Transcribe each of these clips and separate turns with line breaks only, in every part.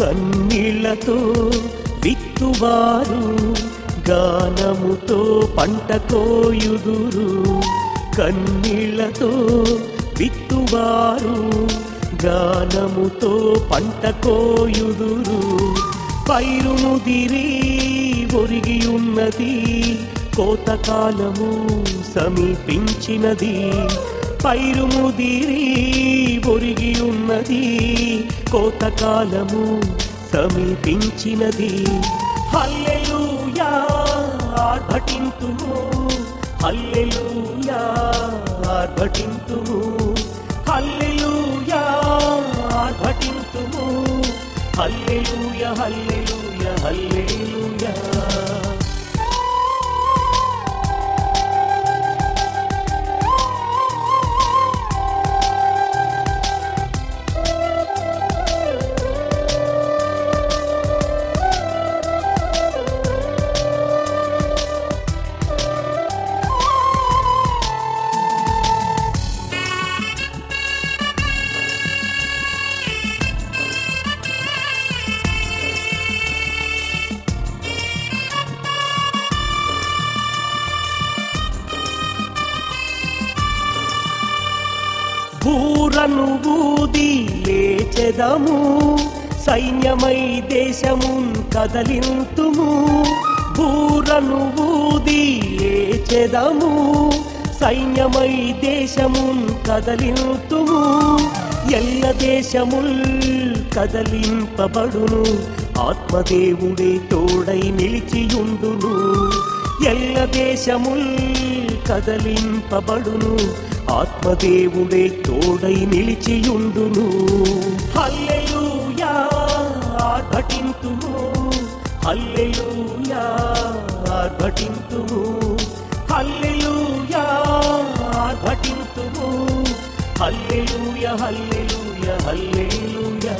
కన్నీళ్లతో విత్తువారు గానముతో పంట కోయుదురు కన్నీళ్లతో విత్తువారు గానముతో పంట కోయుదురు పైరును దిరి ఒరిగి ఉన్నది కోతకాలము సమీపించినది పైరు ముదిరి ఒరిగి ఉన్నది కోతకాలము సమీపించినది హల్లెలూయా ఆర్భటింతుము హల్లెలూయా ఆర్భటింతుము హల్లెలూయా ఆర్భటింతుము హల్లెలూయ హల్లెలూయ హల్లెలూయా బూరను ఊది లేచెదము సైన్యమై దేశమున్ కదలింతుము బూరను ఊది లేచెదము సైన్యమై దేశమున్ కదలింతుము ఎల్ల దేశముల్ కదలింపబడును ఆత్మదేవుడే తోడై నిలిచియుండును ఎల్ల దేశముల్ కదలింపబడును ఆత్మదేవుడే తోడై నిలిచియుండును హల్లెలూయా ఆర్భటింతుము హల్లెలూయా ఆర్భటింతుము హల్లెలూయా ఆర్భటింతుము హల్లెలూయ హల్లెలూయ హల్లెలూయా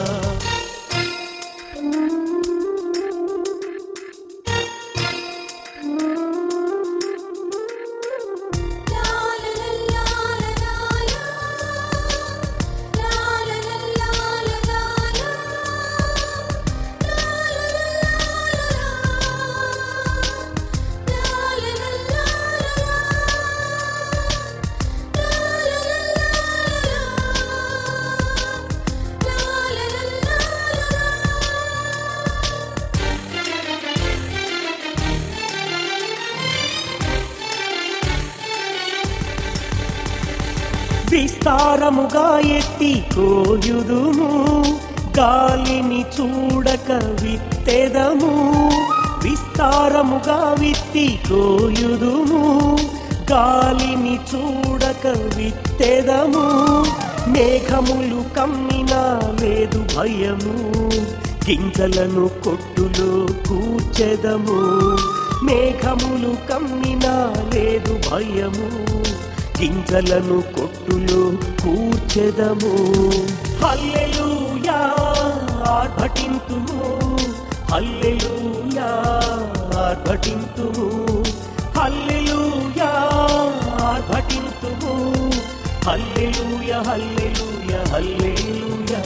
విస్తారముగా ఎత్తి కోయుదుము గాలిని చూడక విత్తెదము విస్తారముగా విత్తి కోయుదుము గాలిని చూడక విత్తెదము మేఘములు కమ్మినా లేదు భయము గింజలను కొట్టులో కూర్చెదము మేఘములు కమ్మినా లేదు భయము గింజలను కొట్టులో కూర్చెదము హల్లెలూయా ఆర్భటింతుము హల్లెలూయా ఆర్భటింతుము హల్లెలూయా ఆర్భటింతుము హల్లెలూయ హల్లెలూయ హల్లెలూయా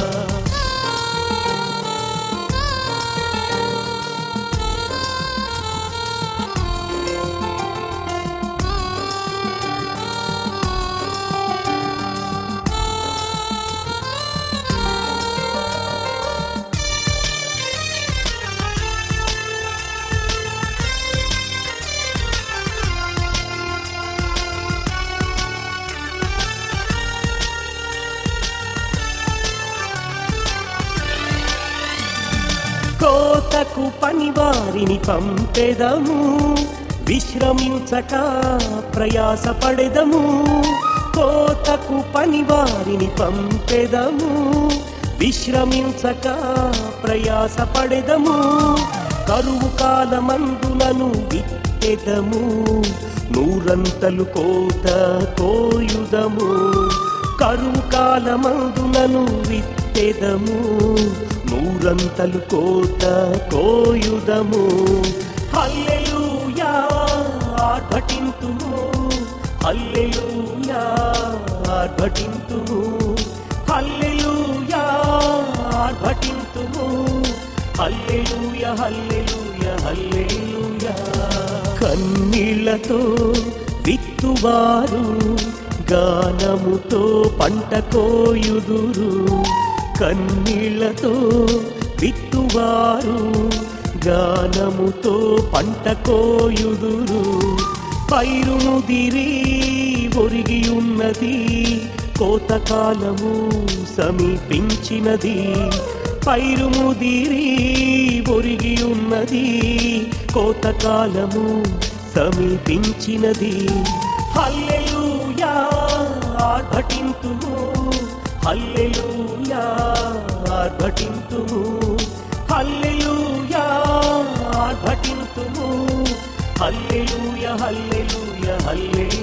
కోతకు పనివారిని పంపెదము విశ్రమించక ప్రయాసపడెదము కోతకు పనివారిని పంపెదము విశ్రమించక ప్రయాసపడెదము కరువు కాలమందులను విత్తెదము నూరంతలు కోత కోయుదము కరువు కాలమందులను విత్తెదము నూరంతలు కోత కోయుదము హల్లెలూయా ఆర్భటింతుము హల్లెలూయా ఆర్భటింతుము హల్లెలూయా ఆర్భటి ఆర్భటింతుము హల్లెలూయ హల్లెలూయ హల్లెలూయ కన్నీళ్లతో విత్తువారు గానముతో పంట కోయుదురు కన్నీళ్లతో విత్తువారు గానముతో పంట కోయుదురు పైరు ముదిరి ఒరిగి ఉన్నది కోతకాలము సమీపించినది పైరు ముదిరి ఒరిగి ఉన్నది కోతకాలము సమీపించినది హల్లెలూయా ఆర్భటింతుము హల్లెలూయా ఆర్భటింతుము హల్లెలూయా ఆర్భటింతుము హల్లెలూయ హల్లెలూయ హల్లెలూయ